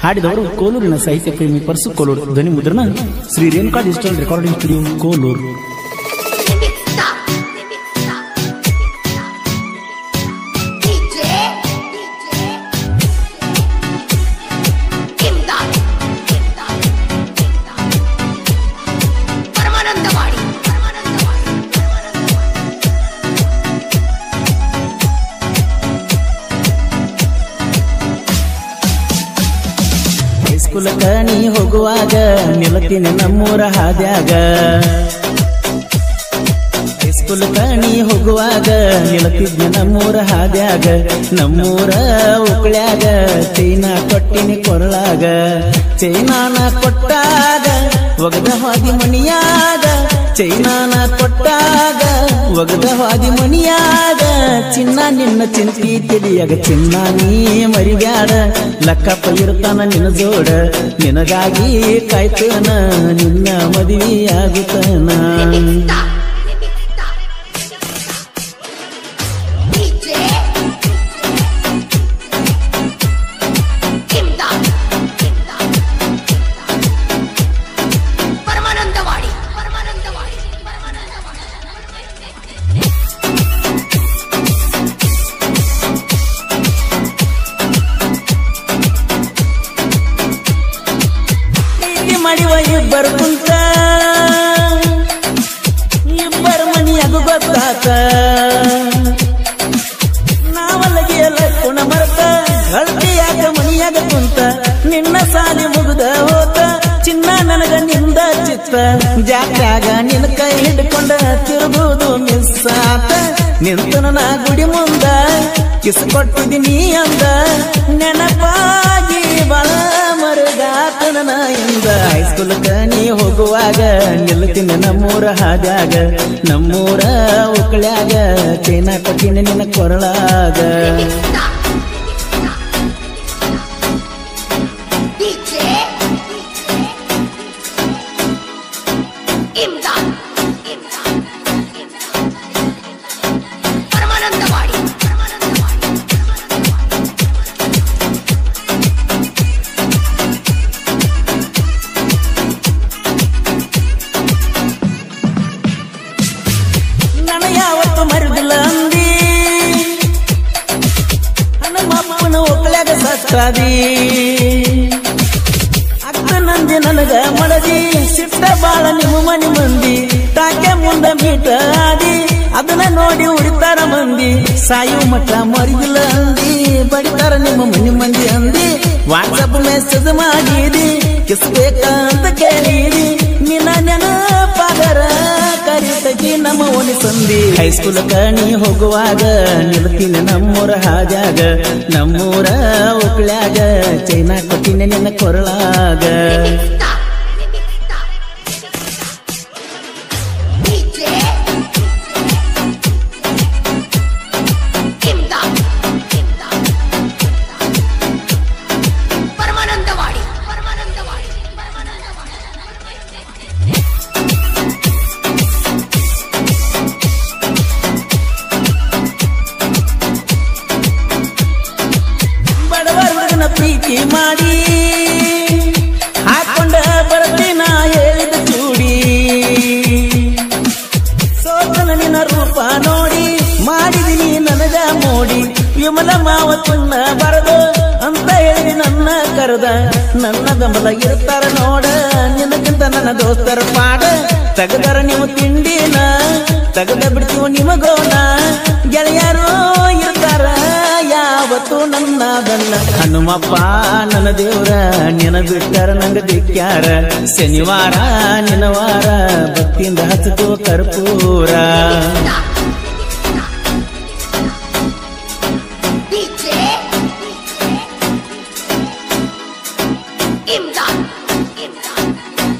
ಹಾಡಿದವರು ಕೋಲೂರಿನ ಸಾಹಿತ್ಯ ಪ್ರೇಮಿ ಪರ್ಸು ಕೋಲೂರು ಧ್ವನಿ ಮುದ್ರಣ Shri Renuka digital recording studio Koluru Paramanandavadi Paramanandavadi ಹೈಸ್ಕೂಲಕ ನೀ ಹೋಗುವಾಗ ನಿಲತಿನ ನಮ್ಮೂರ ಹಾದ್ಯಾಗ ಹೈಸ್ಕೂಲಕ ನೀ ಹೋಗುವಾಗ ನಿಲತಿದ್ನ ನಮ್ಮೂರ ಹಾದ್ಯಾಗ ನಮ್ಮೂರ ಉಕ್ಳ್ಯಾಗ ಚೈನಾ ಕೊಟ್ಟಿನಿ ಕೊರಳಾಗ ಚೈನಾನ ಕೊಟ್ಟಾಗ ಒಗದ ಹಾದಿ ಮಣಿಯಾಗ ಚೈನಾನ ಕೊಟ್ಟಾಗ ಒಗದ ಹಾದಿ ಮಣಿಯಾಗ ಚಿನ್ನ ನಿನ್ನ ಚಿಂತಿ ತಿಳಿಯಾಗ ಚಿನ್ನ ನೀ ಮರಿಬ್ಯಾಡ ಲಕ್ಕಪ್ಪ ಇರ್ತಾನ ನಿನ್ನ ಜೋಡ ನಿನಗಾಗಿ ಕಾಯ್ತನ ನಿನ್ನ ಮದುವೆಯಾಗುತ್ತಾನ ಪರಮಾನಂದವಾಡಿ ಪರಮಾನಂದವಾಡಿ ಪರಮಾನಂದವಾಡಿ ಪ್ರೀತಿ ಮಾಡುವ ಇಬ್ಬರು ಕುಂತ ಇಬ್ಬರು ಮನಿಯಾಗ ಗೊತ್ತಾತ ನಾವಲ್ಲಗೆಲ್ಲ ಕುಣ ಮರತ ಹಳದಿಯಾಗ ಮನಿಯಾಗ ಕುಂತ ನಿನ್ನ ಸಾಲಿ ಮುಗಿದ ಹೋತ ಚಿನ್ನ ನನಗ ನಿಂದ ಚಿತ್ತ ಜಾತ್ಯಾಗ ನಿನ್ನ ಕೈ ಹಿಡ್ಕೊಂಡ ತಿರುಗುವುದು ಮಿಸ್ ಆತ ನಿಂತನ ನಾ ಗುಡಿ ಮುಂದ ಕಿಸ್ ಕೊಟ್ಟಿದ್ದೀನಿ ಅಂದ ನೆನಪಾಗಿ ಬಳ ಮರುಗಾತ ನನ್ನ ಇಂದ ಹೈಸ್ಕೂಲ್ಕ ನೀ ಹೋಗುವಾಗ ನಿಲ್ತೀನಿ ನಮ್ಮೂರ ಹಾದ್ಯಾಗ ನಮ್ಮೂರ ಉಕ್ಳ್ಯಾಗ ಚೈನಾ ಕೊಟ್ಟಿನ ನಿನ್ನ ಕೊರಳಾಗ ಇಮ್ದಾದ್ ಇಮ್ದಾದ್ ಪರಮಾನಂದವಾಡಿ ಪರಮಾನಂದವಾಡಿ ನನ್ನ ಯಾವತ್ತು ಮರುದಿಲ್ಲ ಅಂದಿ ಹನುಮಪ್ಪನ ಒಕ್ಕಳ್ಯಾಗ ಸತ್ತಾದಿ ಅಕ್ಕ ನಂದಿ ನನಗ ಮಡದಿ ಸಿಟ್ಟ ಬಾಳ ನಿಮ್ಮ ಮನೆ ಮಂದಿ ತಾಕೆ ಮುಂದ ಮೀಟ ಆದಿ ಅದನ್ನ ನೋಡಿ ಉರಿತಾರ ಮಂದಿ ಸಾಯು ಮಠ ಮರಿದಿಲ್ಲ ಅಂದಿ ಬಡಿತಾರ ನಿಮ್ಮ ಮನೆ ಮಂದಿ ಅಂದಿ ವಾಟ್ಸಪ್ ಮೆಸೇಜ್ ಮಾಡಿದಿ ಕಿಸ್ಬೇಕಂತ ಕೇಳಿದಿ ನಿನ್ನ ನೆನಪಾಗರ ಕರಿತಗಿ ನಮ್ಮ ಓಣಿ ಸಂದಿ ಹೈಸ್ಕೂಲ್ ನೀ ಹೋಗುವಾಗ ನಿಲ್ತೀನಿ ನಮ್ಮೂರ ಹಾದ್ಯಾಗ ನಮ್ಮೂರ ಉಕ್ಳ್ಯಾಗ ಚೈನಾ ಕೊಟ್ಟಿನ ನಿನ್ನ ಕೊರಳಾಗ ಪರಮಾನಂದವಾಡಿ ಪರಮಾನಂದವಾಡಿ ಪರಮಾನಂದವಾಡಿ ಬಡವರ ಹುಡುಗನ ಪ್ರೀತಿ ಮಾಡಿ ಹಾಕೊಂಡ ಬರ್ತೀನ ಹೇಳಿದ ಚೂಡಿ ಸೋತನ ನಿನ್ನ ರೂಪ ನೋಡಿ ಮಾಡಿದಿನಿ ನನಗ ಮೋಡಿ ವಿಮಲ ಮಾವ ತುಣ್ಣ ಬರದು ಅಂತ ಹೇಳಿ ನನ್ನ ಕರೆದ ನನ್ನ ಬೆಂಬಲ ಇರ್ತಾರ ನೋಡ ನಿನಗಿಂತ ನನ್ನ ದೋಸ್ತರ ಪಾಡ ತೆಗದರ ನೀವು ತಿಂಡಿನ ತೆಗದ ಬಿಡ್ತೀವ ನಿಮಗೋನ ಗೆಳೆಯರು ಇರ್ತಾರ ಯಾವತ್ತು ನನ್ನ ಬೆನ್ನ ಹನುಮಪ್ಪ ನನ್ನ ದೇವ್ರ ನಿನ ಬಿಟ್ಟಾರ ನಂಗ ದಿಕ್ಕ್ಯಾರ ಶನಿವಾರ ನಿನವಾರ ಭಕ್ತಿಯಿಂದ ಹಚ್ಚತು ಕರ್ಪೂರ ಇಮ್ದಾದ್ ಇಮ್ದಾದ್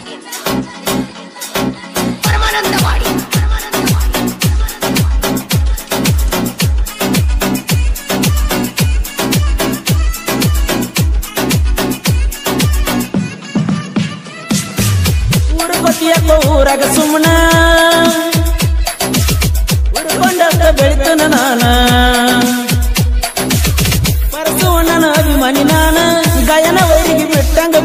ಪರಮಾನಂದವಾಡಿ ಪರಮಾನಂದವಾಡಿ ಉಡುಪತಿಯಪ್ಪ ಊರಾಗ ಸುಮ್ಮನ ಉಡ್ಕೊಂಡಂತ ಬೆಳಿತನ ನಾನ ಪರಸು ನನ್ನ ಅಭಿಮಾನಿ ನಾನ ಗಾಯನ ವೈರಿಗೆ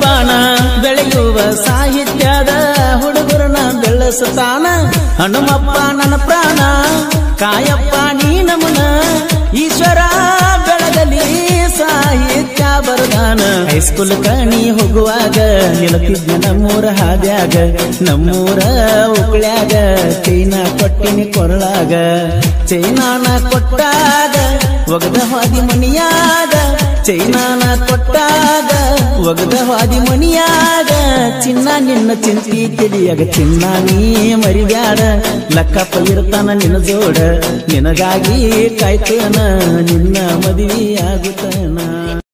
ಬಾಣ ಬೆಳೆಯುವ ಸಾಹಿತ್ಯದ ಹುಡುಗರನ್ನ ಬೆಳೆಸುತ್ತಾನ ಹನುಮಪ್ಪ ನನ್ನ ಪ್ರಾಣ ಕಾಯಪ್ಪ ನೀ ನಮನ ಈಶ್ವರ ಬೆಳಗಲಿ ಸಾಹಿತ್ಯ ಬರದಾನ ಹೈಸ್ಕೂಲ್ ಕಣಿ ಹೋಗುವಾಗ ನಿಲತಿದ್ನ ನಮ್ಮೂರ ಹಾದ್ಯಾಗ ನಮ್ಮೂರ ಉಕ್ಳ್ಯಾಗ ಚೈನಾ ಕೊಟ್ಟಿನಿ ಕೊರಳಾಗ ಚೈನಾನ ಕೊಟ್ಟಾಗ ಒಗದ ಹಾದಿ ಮನಿಯಾಗ ಚೈನಾನ ಕೊಟ್ಟಾಗ ಒಗದ ಹಾದಿ ಮನಿಯಾಗ ಚಿನ್ನ ನಿನ್ನ ಚಿಂತಿ ತಿಳಿಯಾಗ ಚಿನ್ನ ನೀ ಮರಿಬ್ಯಾಡ ಲಕ್ಕಪ್ಪ ಇರ್ತಾನ ನಿನ್ನ ಜೋಡ ನಿನಗಾಗಿ ಕಾಯ್ತೇನ ನಿನ್ನ ಮದುವೆ ಆಗುತ್ತಾನ